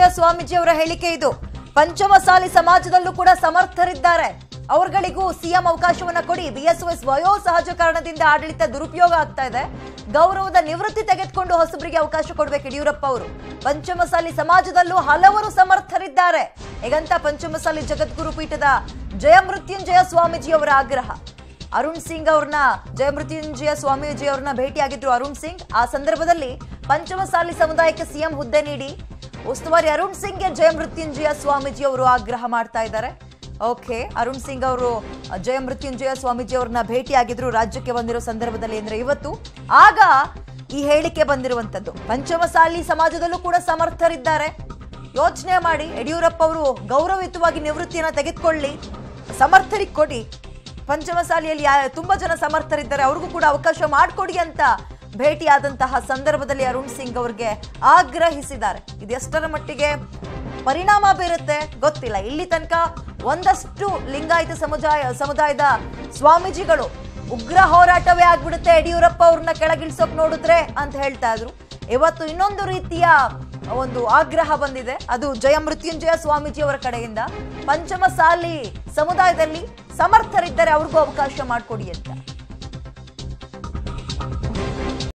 ಸ್ವಾಮೀಜಿ ಅವರ ಹೇಳಿಕೆ ಇದು ಪಂಚಮಸಾಲಿ ಸಮಾಜದಲ್ಲೂ ಕೂಡ ಸಮರ್ಥರಿದ್ದಾರೆ ಅವರುಗಳಿಗೂ ಸಿಎಂ ಅವಕಾಶವನ್ನ ಕೊಡಿ ಬಿಎಸ್ಒಎಸ್ ವಯೋ ಸಹಜ ಕಾರಣದಿಂದ ಆಡಳಿತ ದುರುಪಯೋಗ ಆಗ್ತಾ ಇದೆ ಗೌರವದ ನಿವೃತ್ತಿ ತೆಗೆದುಕೊಂಡು ಹೊಸಬರಿಗೆ ಅವಕಾಶ ಕೊಡ್ಬೇಕು ಯಡಿಯೂರಪ್ಪ ಅವರು ಪಂಚಮಸಾಲಿ ಸಮಾಜದಲ್ಲೂ ಹಲವರು ಸಮರ್ಥರಿದ್ದಾರೆ ಹೇಗಂತ ಪಂಚಮಸಾಲಿ ಜಗದ್ಗುರು ಪೀಠದ ಜಯಮೃತ್ಯುಂಜಯ ಸ್ವಾಮೀಜಿ ಅವರ ಆಗ್ರಹ ಅರುಣ್ ಸಿಂಗ್ ಅವ್ರನ್ನ ಜಯಮೃತ್ಯುಂಜಯ ಸ್ವಾಮೀಜಿ ಅವ್ರನ್ನ ಭೇಟಿಯಾಗಿದ್ರು ಅರುಣ್ ಸಿಂಗ್ ಆ ಸಂದರ್ಭದಲ್ಲಿ ಪಂಚಮಸಾಲಿ ಸಮುದಾಯಕ್ಕೆ ಸಿಎಂ ಹುದ್ದೆ ನೀಡಿ ಉಸ್ತುವಾರಿ ಅರುಣ್ ಸಿಂಗ್ಗೆ ಜಯಮೃತ್ಯುಂಜಯ ಸ್ವಾಮೀಜಿ ಅವರು ಆಗ್ರಹ ಮಾಡ್ತಾ ಇದ್ದಾರೆ ಓಕೆ ಅರುಣ್ ಸಿಂಗ್ ಅವರು ಜಯಮೃತ್ಯುಂಜಯ ಸ್ವಾಮೀಜಿ ಅವ್ರನ್ನ ಭೇಟಿಯಾಗಿದ್ರು ರಾಜ್ಯಕ್ಕೆ ಬಂದಿರೋ ಸಂದರ್ಭದಲ್ಲಿ ಅಂದ್ರೆ ಇವತ್ತು ಆಗ ಈ ಹೇಳಿಕೆ ಬಂದಿರುವಂತದ್ದು ಪಂಚಮಸಾಲಿ ಸಮಾಜದಲ್ಲೂ ಕೂಡ ಸಮರ್ಥರಿದ್ದಾರೆ ಯೋಚನೆ ಮಾಡಿ ಯಡಿಯೂರಪ್ಪ ಅವರು ಗೌರವಯುತವಾಗಿ ನಿವೃತ್ತಿಯನ್ನ ತೆಗೆದುಕೊಳ್ಳಿ ಸಮರ್ಥರಿಗೆ ಕೊಡಿ ಪಂಚಮಸಾಲಿಯಲ್ಲಿ ಯಾ- ತುಂಬಾ ಜನ ಸಮರ್ಥರಿದ್ದಾರೆ ಅವ್ರಿಗೂ ಕೂಡ ಅವಕಾಶ ಮಾಡಿಕೊಡಿ ಅಂತ ಭೇಟಿಯಾದಂತಹ ಸಂದರ್ಭದಲ್ಲಿ ಅರುಣ್ ಸಿಂಗ್ ಅವರಿಗೆ ಆಗ್ರಹಿಸಿದ್ದಾರೆ ಇದೆಷ್ಟರ ಮಟ್ಟಿಗೆ ಪರಿಣಾಮ ಬೀರುತ್ತೆ ಗೊತ್ತಿಲ್ಲ ಇಲ್ಲಿ ತನಕ ಒಂದಷ್ಟು ಲಿಂಗಾಯತ ಸಮುದಾಯ ಸಮುದಾಯದ ಸ್ವಾಮೀಜಿಗಳು ಉಗ್ರ ಹೋರಾಟವೇ ಆಗ್ಬಿಡುತ್ತೆ ಯಡಿಯೂರಪ್ಪ ಅವ್ರನ್ನ ಕೆಳಗಿಳಿಸೋಕ್ ನೋಡಿದ್ರೆ ಅಂತ ಹೇಳ್ತಾ ಇದ್ರು ಇವತ್ತು ಇನ್ನೊಂದು ರೀತಿಯ ಒಂದು ಆಗ್ರಹ ಬಂದಿದೆ ಅದು ಜಯ ಮೃತ್ಯುಂಜಯ ಸ್ವಾಮೀಜಿ ಅವರ ಕಡೆಯಿಂದ ಪಂಚಮಸಾಲಿ ಸಮುದಾಯದಲ್ಲಿ ಸಮರ್ಥರಿದ್ದರೆ ಅವ್ರಿಗೂ ಅವಕಾಶ ಮಾಡಿಕೊಡಿ ಅಂತ